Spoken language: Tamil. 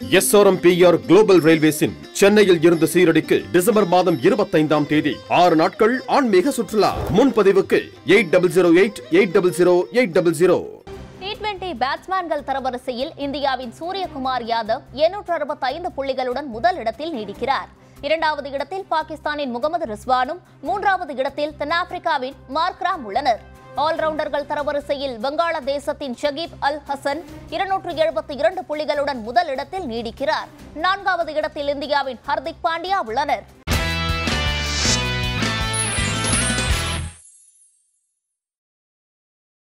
எஸ்ஆர்எம்பிஆர் குளோபல் ரயில்வேஸின் சென்னையில் இருந்து சீரடிக்கு டிசம்பர் மாதம் இருபத்தைந்தாம் தேதி ஆறு நாட்கள் ஆன்மீக சுற்றுலா முன்பதிவுக்கு eight double zero eight eight double zero eight double zero T twenty பேட்ஸ்மேன்கள் தரவரிசையில் இந்தியாவின் சூரியகுமார் யாதவ் எண்ணூற்று அறுபத்தைந்து புள்ளிகளுடன் முதல் இடத்தில் நீடிக்கிறார் இரண்டாவது இடத்தில் பாகிஸ்தானின் முகமது ரிஸ்வானும் மூன்றாவது இடத்தில் தென்னாப்பிரிக்காவின் மார்க்ராம் உள்ளனர் ஆல்ரவுண்டர்கள் தரவரிசையில் வங்காளதேசத்தின் ஷகீப் அல் ஹசன் இருநூற்று எழுபத்தி இரண்டு புள்ளிகளுடன் முதல் இடத்தில் நீடிக்கிறார் நான்காவது இடத்தில் இந்தியாவின் ஹர்திக் பாண்டியா உள்ளனர்